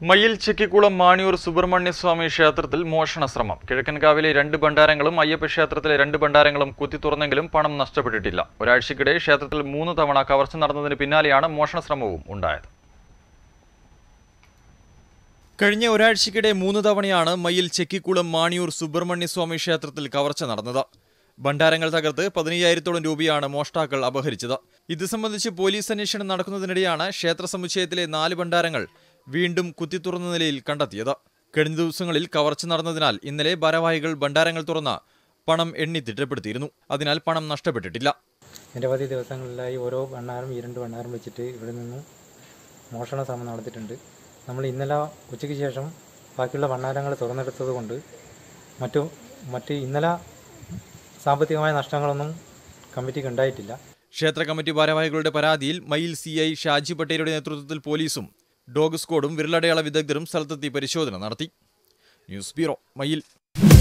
മയിൽ ചെക്കിക്കുളം മാണിയൂർ സുബ്രഹ്മണ്യസ്വാമി ക്ഷേത്രത്തിൽ മോഷണ ശ്രമം കിഴക്കൻകാവിലെ രണ്ട് ഭണ്ഡാരങ്ങളും അയ്യപ്പ ക്ഷേത്രത്തിലെ രണ്ട് ഭണ്ഡാരങ്ങളും കുത്തി തുറന്നെങ്കിലും പണം നഷ്ടപ്പെട്ടിട്ടില്ല ഒരാഴ്ചക്കിടെ ക്ഷേത്രത്തിൽ മൂന്ന് തവണ കവർച്ച നടന്നതിന് പിന്നാലെയാണ് മോഷണ ശ്രമവും ഉണ്ടായത് കഴിഞ്ഞ ഒരാഴ്ചക്കിടെ മൂന്ന് തവണയാണ് മയിൽ ചെക്കിക്കുളം മാണിയൂർ സുബ്രഹ്മണ്യസ്വാമി ക്ഷേത്രത്തിൽ കവർച്ച നടന്നത് ഭണ്ഡാരങ്ങൾ തകർത്ത് പതിനയ്യായിരത്തോളം രൂപയാണ് മോഷ്ടാക്കൾ അപഹരിച്ചത് ഇത് സംബന്ധിച്ച് പോലീസ് അന്വേഷണം നടക്കുന്നതിനിടെയാണ് ക്ഷേത്ര സമുച്ചയത്തിലെ നാല് ഭണ്ഡാരങ്ങൾ വീണ്ടും കുത്തിത്തുറന്ന നിലയിൽ കണ്ടെത്തിയത് കഴിഞ്ഞ ദിവസങ്ങളിൽ കവർച്ച നടന്നതിനാൽ ഇന്നലെ ഭാരവാഹികൾ ഭണ്ഡാരങ്ങൾ തുറന്ന് പണം എണ്ണി തിട്ടപ്പെടുത്തിയിരുന്നു അതിനാൽ പണം നഷ്ടപ്പെട്ടിട്ടില്ല നിരവധി ദിവസങ്ങളിലായി ഓരോ ഭണ്ണാരം ഈ രണ്ട് ഭണ്ണാരം വെച്ചിട്ട് ഇവിടെ നിന്നും മോഷണ ശ്രമം നടത്തിയിട്ടുണ്ട് നമ്മൾ ഇന്നലെ ഉച്ചയ്ക്ക് ശേഷം ബാക്കിയുള്ള ഭണ്ണാരങ്ങൾ തുറന്നെടുത്തത് കൊണ്ട് മറ്റു മറ്റ് ഇന്നലെ സാമ്പത്തികമായ നഷ്ടങ്ങളൊന്നും കമ്മിറ്റിക്ക് ഉണ്ടായിട്ടില്ല ക്ഷേത്ര കമ്മിറ്റി ഭാരവാഹികളുടെ പരാതിയിൽ മയിൽ സി ഐ ഷാജി പട്ടേലയുടെ നേതൃത്വത്തിൽ പോലീസും ഡോഗ് സ്ക്വാഡും വിരലടയാള വിദഗ്ധരും സ്ഥലത്തെത്തി പരിശോധന നടത്തി ന്യൂസ് ബ്യൂറോ മയിൽ